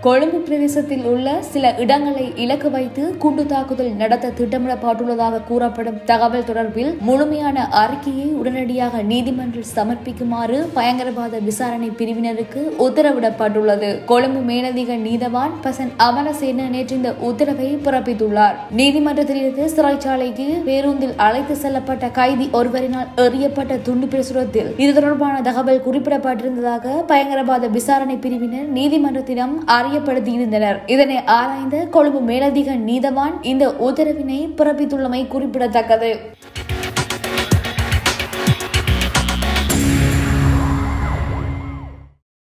கொழும்பு பிரதேசத்தில் உள்ள சில இடங்களை இலக்கு வைத்து குண்டு தாக்குதல் நடத்த திட்டமிடப்பட்டுள்ளதாக கூறப்படும் தகவல் தொடர்பில் முழுமையான அறிக்கையை உடனடியாக நீதிமன்றில் சமர்ப்பிக்குமாறு பயங்கரவாத விசாரணை பிரிவினருக்கு உத்தரவிடப்பட்டுள்ளது கொழும்பு மேலதிக நீதவான் பசன் அமரசேன நேற்று இந்த உத்தரவை பிறப்பித்துள்ளார் நீதிமன்றத்திலிருந்து சிறைச்சாலைக்கு பேருந்தில் அழைத்து செல்லப்பட்ட கைதி ஒருவரினால் எறியப்பட்ட துண்டு பிரசுரத்தில் இது தொடர்பான தகவல் குறிப்பிடப்பட்டிருந்ததாக பயங்கரவாத விசாரணை பிரிவினர் நீதிமன்றத்திடம் அறியப்படுத்தியிருந்தனர் இதனை ஆராய்ந்த கொழும்பு மேலதிக நீதவான் இந்த உத்தரவினை பிறப்பித்துள்ளமை குறிப்பிடத்தக்கது